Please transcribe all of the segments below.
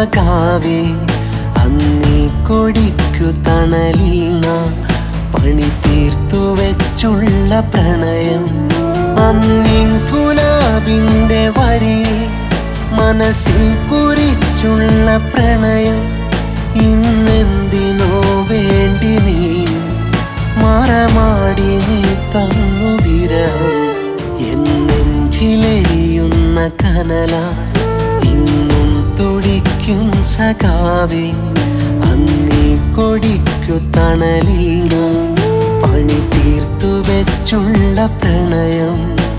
സഖാവേ അന്നീ കൊടിക്കു തണലിൽ നാം പണി തീർത്തു വെച്ചുള്ള പ്രണയം അന്നിൻ ഗുലാബിന്റെ വരി മനസ്സിൽ കുറിച്ചുള്ള പ്രണയം ഇന്നെന്തിനോ വേണ്ടി നീ മറമാടി നീ തന്നു വിരഹം എന്നെഞ്ചിലെരിയുന്ന കനല ഇന്നും തുടിക്കും സഖാവേ അന്നീ കൊടിക്കു തണലിൽ പണി തീർത്തു വെച്ചുള്ള പ്രണയം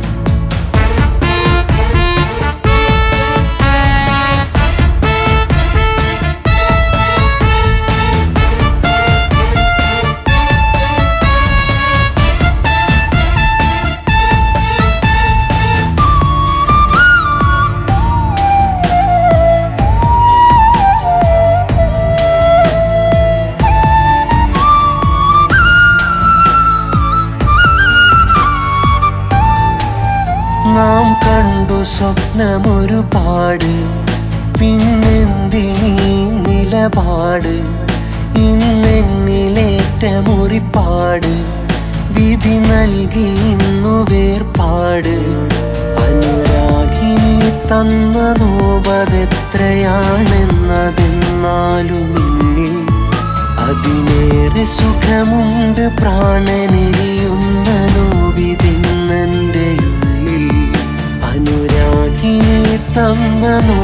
നാം കണ്ടു സ്വപ്നമൊരുപാട് പിന്നെന്തിനീ നിലപാട് ഇന്നെന്നിലേറ്റ മുറിപ്പാട് വിധി നൽകി ഇന്നു വേർപാട് അനുരാഗിനി തന്ന നോവതെത്രയാണെന്നതെന്നാലും നിന്നിൽ അതിനേറെ സുഖമുണ്ട് പ്രാണനെരിയുന്ന നോവിതിന്നെൻ്റെ ഉള്ളിൽ അനുരാഗിനി തന്ന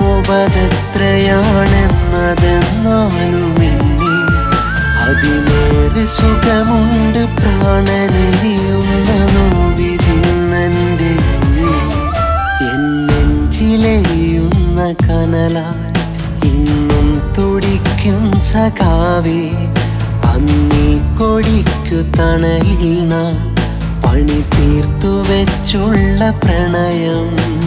നോവതെത്രയാണെന്നതെന്നാലും എന്നിൽ അതിനേറെ സുഖമുണ്ട് പ്രാണനെരിയുന്ന നോവിതിന്നെൻ്റെ ഉള്ളിൽ എന്നെഞ്ചിലെരിയുന്ന കനലാൽ ഇന്നും തുടിക്കും സഖാവേ അന്നീ കൊടിക്കു തണലിൽ നാം പണി തീർത്തു വെച്ചുള്ള പ്രണയം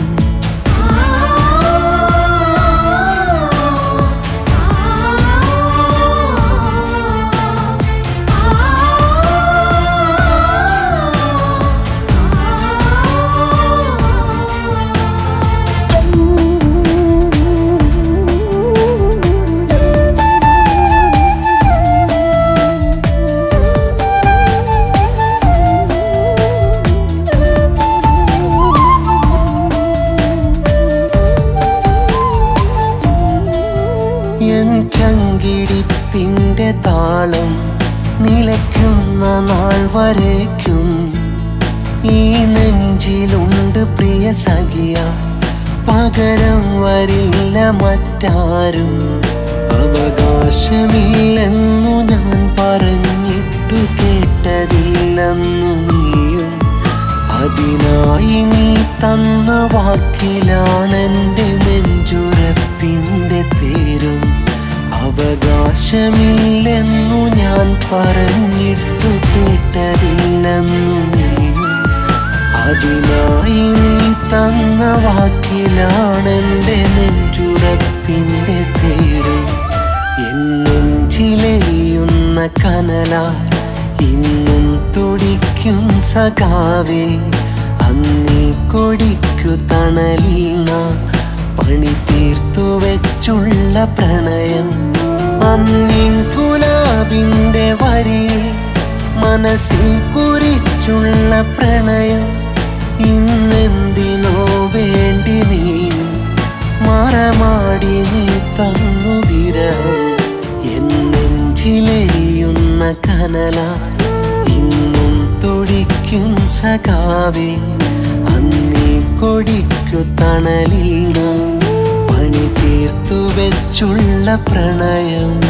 എൻ ചങ്കിടിപ്പിന്റെ താളം നിലയ്ക്കുന്ന നാൾ വരയ്ക്കും ഈ നെഞ്ചിലുണ്ട് പ്രിയ സഖിയ പകരം വരില്ല മറ്റാരും അവകാശമില്ലെന്നു ഞാൻ പറഞ്ഞിട്ടു കേട്ടതില്ലെന്നു നീയും അതിനായി നീ തന്ന വാക്കിലാണെന്റെ നെഞ്ചുറപ്പിന്റെ തേരും അവകാശമില്ലെന്നു ഞാൻ പറഞ്ഞിട്ടു കേട്ടതില്ലെന്നു നീയും അതിനായി നീ തന്ന വാക്കിലാണെന്റെ നെഞ്ചുറപ്പിന്റെ തേരും എന്നെഞ്ചിലെരിയുന്ന കനലാൽ ഇന്നും തുടിക്കും സഖാവേ അന്നീ കൊടിക്കു തണലിൽ നാം പണി തീർത്തു വെച്ചുള്ള പ്രണയം അന്നിൻ ഗുലാബിന്റെ വരി മനസ്സിൽ കുറിച്ചുള്ള പ്രണയം ഇന്നെന്തിനോ വേണ്ടി നീ മറമാടി നീ തന്നു വിരഹം എന്നെഞ്ചിലെരിയുന്ന കനല ഇന്നും തുടിക്കും സഖാവേ അന്നീ കൊടിക്കു തണലിൽ നാം പണി തീർത്തു വെച്ചുള്ള പ്രണയം